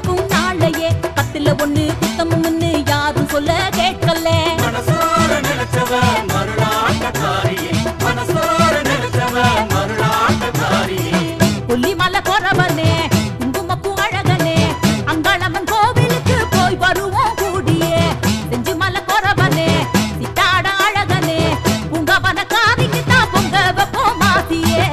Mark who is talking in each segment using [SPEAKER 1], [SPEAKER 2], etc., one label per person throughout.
[SPEAKER 1] இருக்கும் நாளையே பத்துல ஒண்ணு குத்தமுன்னு யாரும் சொல்ல கேட்கல
[SPEAKER 2] மனசோர நினைச்சவ மருளாட்டக்காரியே மனசோர நினைச்சவ மருளாட்டக்காரியே
[SPEAKER 1] கொல்லிமலை கொரவனே குங்குமப்பூ அழகனே அங்காளம்மன் கோவிலுக்கு போய் வருவோம் கூடியே செஞ்சு மலை கொரவனே சித்தாட அழகனே பூங்கவன காவிக்கு தான் பொங்க வைப்போம் மாசியே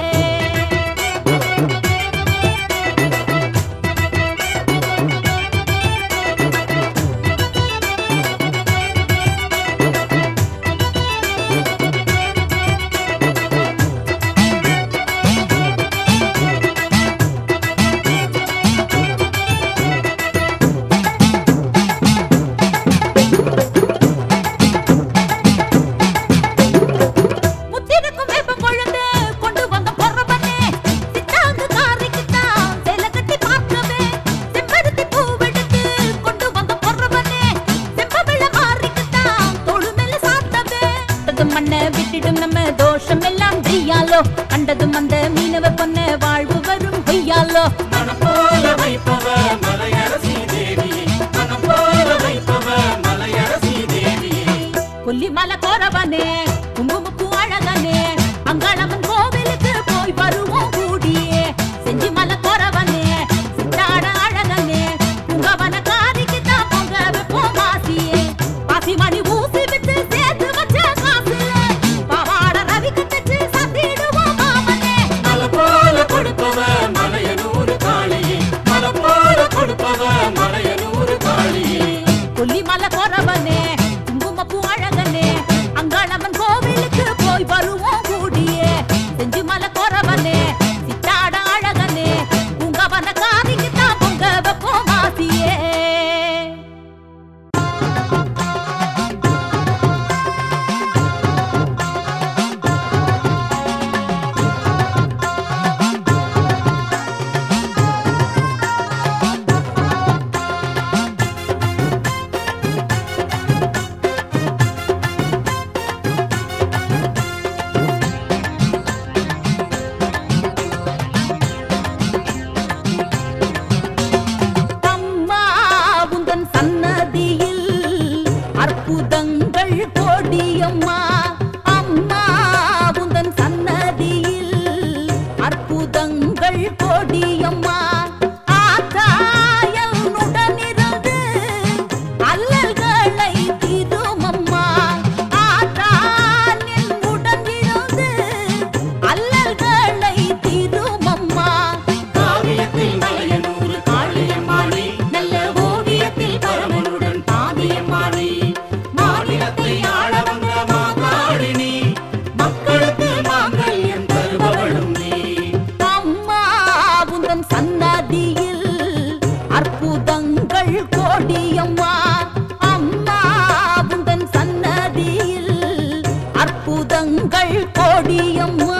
[SPEAKER 1] முத்திருக்கும் வேப்பம் கொழுந்து கொண்டு வந்த பொறவனே சித்தாங்கு காரிக்குத்தான் சேலை கட்டி பார்க்கவே செம்பருத்தி பூவெடுத்து கொண்டு வந்த பொறவனே செம்பவிழ மாறிக்குத்தான் தோளு மேல சாத்தவே கண்டது மண்ணை விட்டுடும் நம்ம தோஷம் எல்லாம் செய்யாலோ கண்டதும் அந்த மீனவ பொண்ண வாழ்வு வரும் பொய்யாலோ
[SPEAKER 2] மனம் போல வைப்பவ மலையரசி தேவியே மனம் போல வைப்பவ மலையரசி தேவியே
[SPEAKER 1] கொல்லிமலை கோரவனே குங்குமப்பூ அழகனே அங்காளம்மன் கோவிலுக்கு போய் வருவோம் கூடியே செஞ்சி மலை கோரவனே சித்தாட அழகனே புங்கவன காரிக்கு தான் பொங்க வைப்போம் மாசியே பாசி மணி ஊசி விட்டு சேர்த்து வச்ச காசுல பாவாட ரவி கட்டச்சு சந்திடுவோம் மாமனே
[SPEAKER 2] மலை போல கொடுப்பவ மலையனூர் காளியே மலை போல கொடுப்பவ மலையனூர் காளியே
[SPEAKER 1] கொல்லிமலை கோரவனே குங்குமப்பூ அழகனே அங்காளம்மன் கோவிலுக்கு போய் வருவோம் கூடியே செஞ்சு மலை கோரவனே சித்தாட அழகனே பூங்கவன காவிக்கு தான் பொங்க வைப்போம் மாசியே அம்மா உந்தன் சன்னதியில் அற்புதங்கள் கோடியம்மா அம்மா உந்தன் சன்னதியில் அற்புதங்கள் கோடியம்மா ஆத்தாயனுடனிருந்து அல்லல்களை தீருமம்மா ஆத்தானின் உடனிருந்து அல்லல்களை தீருமம்மா
[SPEAKER 2] காவியத்தில் மலையனூர் காளியம்மாடி
[SPEAKER 1] நல்ல ஓவியத்தில் பரமனுடன்
[SPEAKER 2] பாதியம்மாடி மாநிலத்தை ஆள வந்த மாகாளினி மக்களுக்கு மாங்கல்யம் தருபவளும் நீ
[SPEAKER 1] அம்மா உந்தன் சன்னதியில் அற்புதங்கள் கோடியம்மா அம்மா உந்தன் சன்னதியில் அற்புதங்கள் கோடியம்மா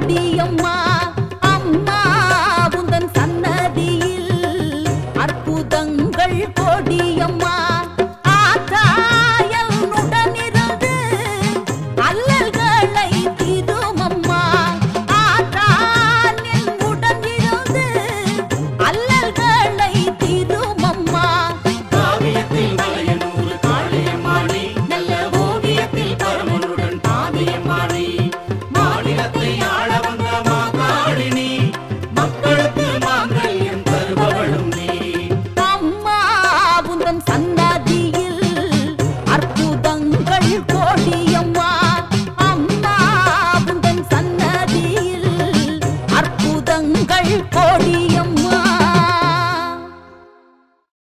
[SPEAKER 1] முடியம்மா